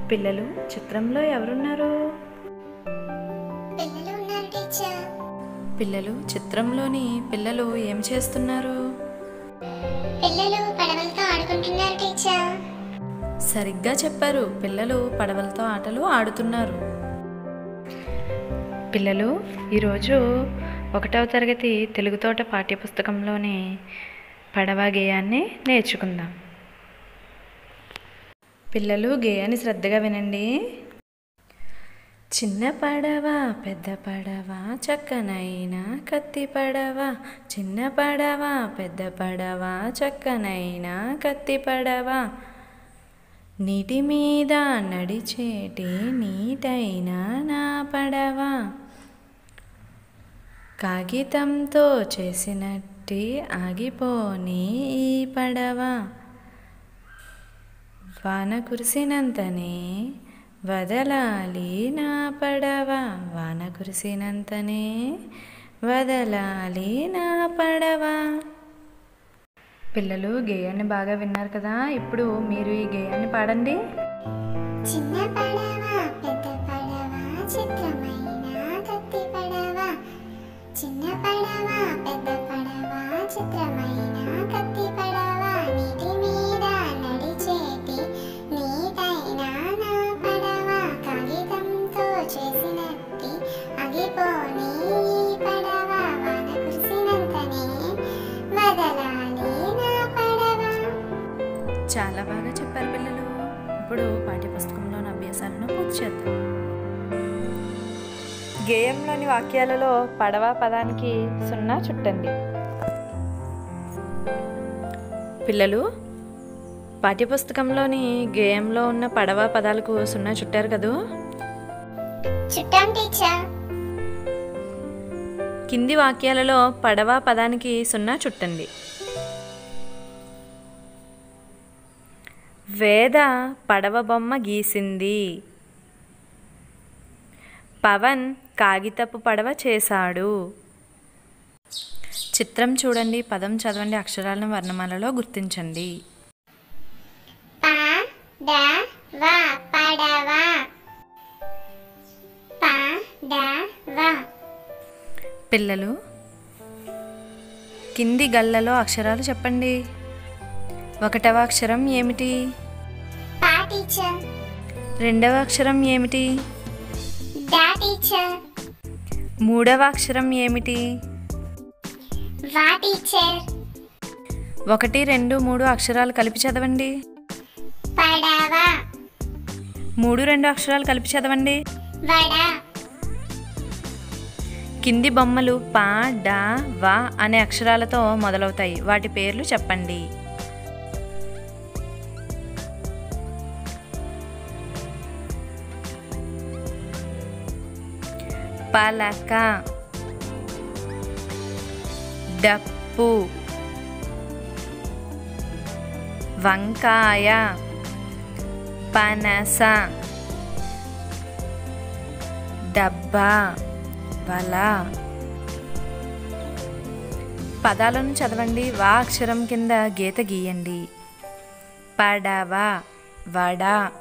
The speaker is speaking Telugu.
పిల్లలు చిత్రంలో ఎవరున్నారు పిల్లలు ఉన్నారు టీచర్ పిల్లలు చిత్రంలోని పిల్లలు ఏం చేస్తున్నారు పిల్లలు పడవలతో ఆడుకుంటున్నారు టీచర్ సరిగ్గా చెప్పారు పిల్లలు పడవలతో ఆటలు ఆడుతున్నారు పిల్లలు ఈరోజు ఒకటవ తరగతి తెలుగు తోట పాఠ్యపుస్తకంలోని పడవ గేయాన్ని నేర్చుకుందాం పిల్లలు గేయాన్ని శ్రద్ధగా వినండి చిన్న పడవ పెద్ద పడవ చక్కనైన కత్తి పడవ చిన్న పడవ పెద్ద పడవ చక్కనైన కత్తి పడవ నీటి మీద నడిచేటి నీటైన నా పడవ కాగితంతో చేసినట్టి ఆగిపోని ఈ పడవ వాన కురిసినంతనే వదలాలి నా పడవ వాన కురిసినంతనే వదలాలి నా పడవ పిల్లలు గేయాన్ని బాగా విన్నారు కదా ఇప్పుడు మీరు ఈ గేయాన్ని పాడండి చిన్న పడవ పెద్ద పడవ చిత్రమైన కత్తి పడవ చిన్న పడవ పెద్ద పడవ చిత్రమైన కత్తి పడవ నీటి మీద నడిచేటి నీటైన నా పడవ కాగితంతో చేసినట్టి అగిపోని ఈ పడవ వాన కురిసినంతనే వదలాలి నా పడవ చాలా బాగా చెప్పారు పిల్లలు ఇప్పుడు పాఠ్యపుస్తకంలోని అభ్యాసాలను పూర్తి చేద్దాం గేయంలోని వాక్యాలలో పడవ పదానికి సున్నా చుట్టండి పిల్లలు పాఠ్యపుస్తకంలోని గేయంలో ఉన్న పడవ పదాలకు సున్నా చుట్టారు కదూ చుట్టాం టీచర్ కింది వాక్యాలలో పడవ పదానికి సున్నా చుట్టండి వేద పడవ బొమ్మ గీసింది పవన్ కాగితపు పడవ చేశాడు చిత్రం చూడండి పదం చదవండి అక్షరాలను వర్ణమాలలో గుర్తించండి ప డ వ పడవ ప డ వ పిల్లలు కింది గల్లలో అక్షరాలు చెప్పండి ఒకటవ అక్షరం ఏమిటి ప టీచర్ రెండవ అక్షరం ఏమిటి డ టీచర్ మూడవ అక్షరం ఏమిటి వ టీచర్ ఒకటి రెండు మూడు అక్షరాలు కలిపి చదవండి పడవ మూడు రెండు అక్షరాలు కలిపి చదవండి వడ కింది బొమ్మలు పా డా వా అనే అక్షరాలతో మొదలవుతాయి వాటి పేర్లు చెప్పండి పలక డప్పు వంకాయ పనస డబ్బా వల పదాలను చదవండి వా అక్షరం కింద గీత గీయండి పడవ వడ